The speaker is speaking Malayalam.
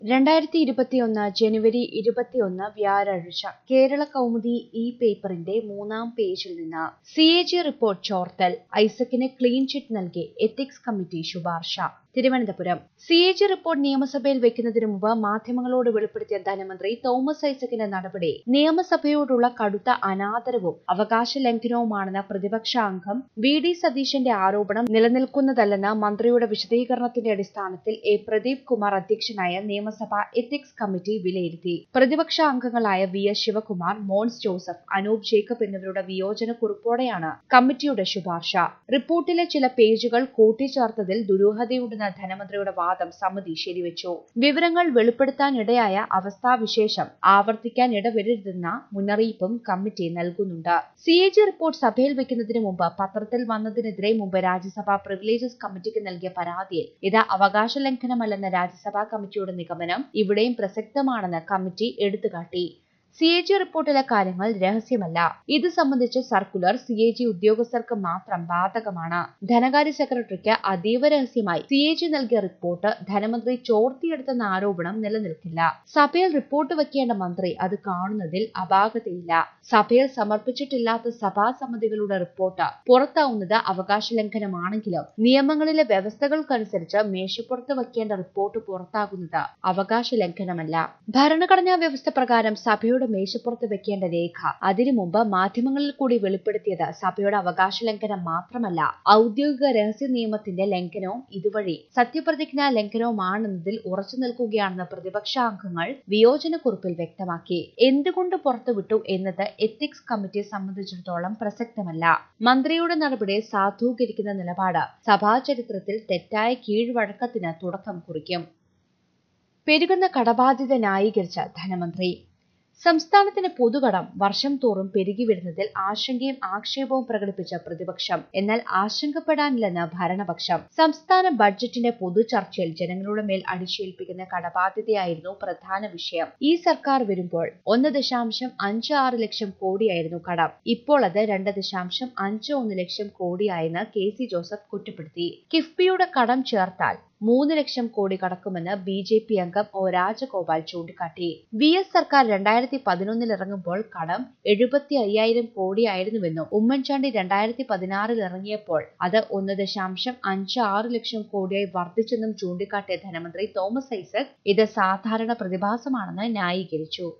രണ്ടായിരത്തി ഇരുപത്തിയൊന്ന് ജനുവരി ഇരുപത്തിയൊന്ന് വ്യാഴാഴ്ച കേരള കൗമുദി ഈ പേപ്പറിന്റെ മൂന്നാം പേജിൽ നിന്ന് സി എ ജി റിപ്പോർട്ട് ചോർത്തൽ ഐസക്കിന് ക്ലീൻ ചിറ്റ് നൽകി എത്തിക്സ് കമ്മിറ്റി ശുപാർശ Thiruvananthapuram C A G report നിയമസഭയിൽ വെക്കുന്നതിന് മുമ്പ് മാധ്യമങ്ങളോട് വെളിപ്പെടുത്തിയ ധനമന്ത്രി തോമസ് ഐസക്കിന്റെ നടപടി നിയമസഭയോടുള്ള കടുത്ത അനാദരവും അവകാശ ലംഘനവുമാണെന്ന പ്രതിപക്ഷ അംഗം വി ഡി സതീശന്റെ ആരോപണം നിലനിൽക്കുന്നതല്ലെന്ന് മന്ത്രിയുടെ വിശദീകരണത്തിന്റെ അടിസ്ഥാനത്തിൽ എ പ്രദീപ് കുമാർ അധ്യക്ഷനായ നിയമസഭ എത്തിക്സ് കമ്മിറ്റി വിലയിരുത്തി പ്രതിപക്ഷ അംഗങ്ങളായ വി എസ് ശിവകുമാർ മോൻസ് ജോസഫ് അനൂപ് ജേക്കബ് എന്നിവരുടെ വിയോജന കുറിപ്പോടെയാണ് കമ്മിറ്റിയുടെ ശുപാർശ റിപ്പോർട്ടിലെ ചില പേജുകൾ കൂട്ടിച്ചേർത്തതിൽ ദുരൂഹതയുണ്ടെന്ന ധനമന്ത്രിയുടെ വാദം സമിതി ശരിവെച്ചു വിവരങ്ങൾ വെളിപ്പെടുത്താനിടയായ അവസ്ഥാവിശേഷം ആവർത്തിക്കാൻ ഇടവരരുതെന്ന മുന്നറിയിപ്പും കമ്മിറ്റി നൽകുന്നുണ്ട് സി എ ജി റിപ്പോർട്ട് സഭയിൽ വെക്കുന്നതിന് മുമ്പ് പത്രത്തിൽ വന്നതിനെതിരെ മുമ്പ് രാജ്യസഭാ പ്രിവിലേജസ് കമ്മിറ്റിക്ക് നൽകിയ പരാതിയിൽ ഇത് അവകാശ ലംഘനമല്ലെന്ന രാജ്യസഭാ കമ്മിറ്റിയുടെ നിഗമനം ഇവിടെയും പ്രസക്തമാണെന്ന് കമ്മിറ്റി എടുത്തുകാട്ടി സി എ ജി റിപ്പോർട്ടിലെ കാര്യങ്ങൾ രഹസ്യമല്ല ഇത് സംബന്ധിച്ച് സർക്കുലർ സി എ ജി ഉദ്യോഗസ്ഥർക്ക് മാത്രം ബാധകമാണ് ധനകാര്യ സെക്രട്ടറിക്ക് അതീവ രഹസ്യമായി സി എ ജി നൽകിയ റിപ്പോർട്ട് ധനമന്ത്രി ചോർത്തിയെടുത്തെന്ന ആരോപണം നിലനിൽക്കില്ല സഭയിൽ റിപ്പോർട്ട് വെക്കേണ്ട മന്ത്രി അത് കാണുന്നതിൽ അപാകതയില്ല സഭയിൽ സമർപ്പിച്ചിട്ടില്ലാത്ത സഭാ സമിതികളുടെ റിപ്പോർട്ട് പുറത്താവുന്നത് അവകാശ ലംഘനമാണെങ്കിലും നിയമങ്ങളിലെ വ്യവസ്ഥകൾക്കനുസരിച്ച് മേശപ്പുറത്ത് വെക്കേണ്ട റിപ്പോർട്ട് പുറത്താകുന്നത് അവകാശ ലംഘനമല്ല ഭരണഘടനാ വ്യവസ്ഥ പ്രകാരം സഭയുടെ സഭയുടെ മേശപ്പുറത്ത് വെക്കേണ്ട രേഖ അതിനു മുമ്പ് മാധ്യമങ്ങളിൽ കൂടി വെളിപ്പെടുത്തിയത് സഭയുടെ അവകാശ ലംഘനം മാത്രമല്ല ഔദ്യോഗിക രഹസ്യ നിയമത്തിന്റെ ലംഘനവും ഇതുവഴി സത്യപ്രതിജ്ഞാ ലംഘനവുമാണെന്നതിൽ ഉറച്ചു നിൽക്കുകയാണെന്ന് പ്രതിപക്ഷാംഗങ്ങൾ വിയോജനക്കുറിപ്പിൽ വ്യക്തമാക്കി എന്തുകൊണ്ട് പുറത്തുവിട്ടു എന്നത് എത്തിക്സ് കമ്മിറ്റിയെ സംബന്ധിച്ചിടത്തോളം പ്രസക്തമല്ല മന്ത്രിയുടെ നടപടി സാധൂകരിക്കുന്ന നിലപാട് സഭാ ചരിത്രത്തിൽ തെറ്റായ കീഴ്വഴക്കത്തിന് തുടക്കം കുറിക്കും പെരുകുന്ന കടബാധ്യത ന്യായീകരിച്ച ധനമന്ത്രി സംസ്ഥാനത്തിന് പൊതുകടം വർഷം തോറും പെരുകി വരുന്നതിൽ ആശങ്കയും ആക്ഷേപവും പ്രകടിപ്പിച്ച പ്രതിപക്ഷം എന്നാൽ ആശങ്കപ്പെടാനില്ലെന്ന് ഭരണപക്ഷം സംസ്ഥാന ബഡ്ജറ്റിന്റെ പൊതു ചർച്ചയിൽ ജനങ്ങളുടെ മേൽ അടിച്ചേൽപ്പിക്കുന്ന കടബാധ്യതയായിരുന്നു പ്രധാന വിഷയം ഈ സർക്കാർ വരുമ്പോൾ ഒന്ന് ദശാംശം അഞ്ച് ആറ് ലക്ഷം കോടിയായിരുന്നു കടം ഇപ്പോൾ അത് രണ്ട് ദശാംശം അഞ്ച് ഒന്ന് ലക്ഷം കോടിയായെന്ന് കെ സി ജോസഫ് കുറ്റപ്പെടുത്തി കിഫ്ബിയുടെ കടം ചേർത്താൽ മൂന്ന് ലക്ഷം കോടി കടക്കുമെന്ന് ബി ജെ പി അംഗം ഒ രാജഗോപാൽ ചൂണ്ടിക്കാട്ടി വി എസ് സർക്കാർ രണ്ടായിരത്തി പതിനൊന്നിൽ ഇറങ്ങുമ്പോൾ കടം എഴുപത്തി അയ്യായിരം കോടിയായിരുന്നുവെന്നും ഉമ്മൻചാണ്ടി രണ്ടായിരത്തി പതിനാറിൽ ഇറങ്ങിയപ്പോൾ അത് ഒന്ന് ദശാംശം അഞ്ച് ആറ് ലക്ഷം കോടിയായി വർദ്ധിച്ചെന്നും ചൂണ്ടിക്കാട്ടിയ ധനമന്ത്രി തോമസ് ഐസക് ഇത് സാധാരണ പ്രതിഭാസമാണെന്ന് ന്യായീകരിച്ചു